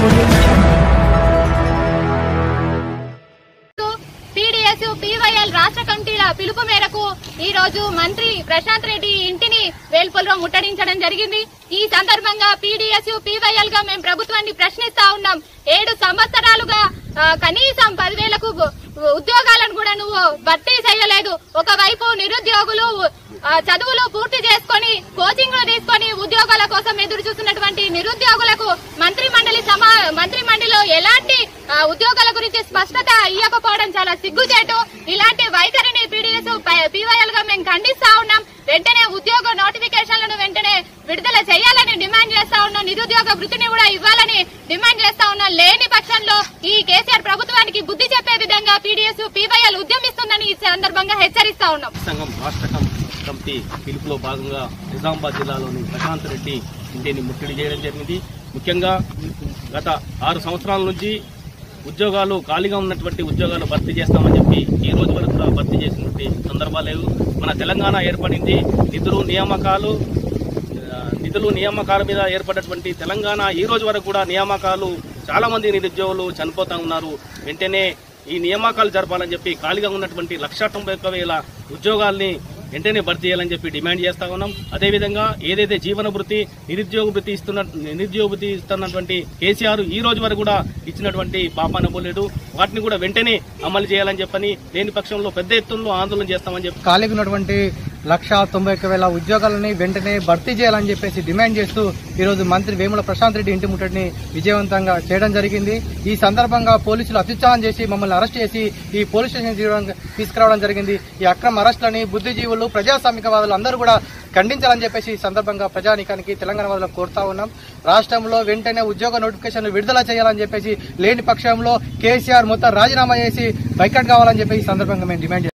PDS PYL రాష్ట్ర కమిటీల పిలుపు మేరకు ఈ రోజు మంత్రి ప్రశాంత్ రెడ్డి ఇంటిని వేల్పుల్లో ముట్టడించడం జరిగింది ఈ సందర్భంగా పీడీఎస్ పీవైఎల్ గా మేము ప్రభుత్వాన్ని ప్రశ్నిస్తా ఉన్నాం ఏడు సంవత్సరాలుగా ఆ, కనీసం పదివేలకు ఉ- ఉద్యోగాలను కూడా నువ్వు భర్తీ చేయలేదు ఒకవైపు నిరుద్యోగులు ఆ, చదువులు పూర్తి చేసుకొని కోచింగ్లు తీసుకొని ఉద్యోగాల కోసం ఎదురు చూస్తున్నటువంటి నిరుద్యోగులకు మంత్రి మండలి సమా మంత్రి మండలిలో ఎలాంటి ఆ, ఉద్యోగాల గురించి స్పష్టత ఇవ్వకపోవడం చాలా సిగ్గుచేటు ఇలాంటి వైఖరిని పీడీఎస్ పీవైఎల్ గా మేము ఖండిస్తా ఉన్నాం వెంటనే ఉద్యోగ నోటిఫికేషన్లను వెంటనే విడుదల చేయాలని డిమాండ్ చేస్తా ఉన్నాం నిరుద్యోగ వృత్తిని కూడా ఇవ్వాలని డిమాండ్ చేస్తా ఉన్నాం లేని పక్షంలో ఈ కేసీఆర్ ప్రభుత్వానికి బుద్ధి చెప్పే విధంగా పీడీఎస్ పీవైఎల్ ఉద్యమిస్తుందని ఈ సందర్భంగా హెచ్చరిస్తా ఉన్నాం సంఘం రాష్ట్ర కం- కమిటీ పిలుపులో భాగంగా నిజామాబాద్ జిల్లాలోని ప్రశాంత్ రెడ్డి ఇంటిని ముట్టడి చేయడం జరిగింది ముఖ్యంగా గత ఆరు సంవత్సరాల నుంచి ఉద్యోగాలు ఖాళీగా ఉన్నటువంటి ఉద్యోగాలు భర్తీ చేస్తామని చెప్పి ఈ రోజు వరకు కూడా భర్తీ చేసినటువంటి సందర్భాలు లేవు మన తెలంగాణ ఏర్పడింది నిధులు నియామకాలు ఆ, నిధులు నియామకాల మీద ఏర్పడినటువంటి తెలంగాణ ఈ రోజు వరకు కూడా నియామకాలు చాలా మంది నిరుద్యోగులు చనిపోతా ఉన్నారు వెంటనే ఈ నియామకాలు జరపాలని చెప్పి ఖాళీగా ఉన్నటువంటి లక్ష తొంభై ఒక్క వేల ఉద్యోగాల్ని వెంటనే భర్తీ చేయాలని చెప్పి డిమాండ్ చేస్తా ఉన్నాం అదేవిధంగా ఏదైతే జీవన వృత్తి నిరుద్యోగ వృత్తి ఇస్తున్న నిరుద్యోగ వృత్తి ఇస్తున్నటువంటి కేసీఆర్ ఈ రోజు వరకు కూడా ఇచ్చినటువంటి పాపాన పోలేడు వాటిని కూడా వెంటనే అమలు చేయాలని చెప్పని లేని పక్షంలో పెద్ద ఎత్తుల్లో ఆందోళన చేస్తామని చెప్పి ఖాళీగా ఉన్నటువంటి లక్ష తొంభై ఒక్క వేల ఉద్యోగాలని వెంటనే భర్తీ చేయాలని చెప్పేసి డిమాండ్ చేస్తూ ఈరోజు మంత్రి వేముల ప్రశాంత్ రెడ్డి ఇంటి ముట్టడిని విజయవంతంగా చేయడం జరిగింది ఈ సందర్భంగా పోలీసులు అత్యుత్సాహం చేసి మమ్మల్ని అరెస్ట్ చేసి ఈ పోలీస్ స్టేషన్ తీయడం- తీసుకురావడం జరిగింది ఈ అక్రమ అరెస్టులని బుద్ధిజీవులు ప్రజాస్వామికవాదులు అందరూ కూడా ఖండించాలని చెప్పేసి ఈ సందర్భంగా ప్రజానీకానికి తెలంగాణ వాదులకు కోరుతా ఉన్నాం రాష్ట్రంలో వెంటనే ఉద్యోగ నోటిఫికేషన్ విడుదల చేయాలని చెప్పేసి లేని పక్షంలో కేసీఆర్ మొత్తం రాజీనామా చేసి బైకట్ కావాలని చెప్పి ఈ సందర్భంగా మేము డిమాండ్ చేస్తాం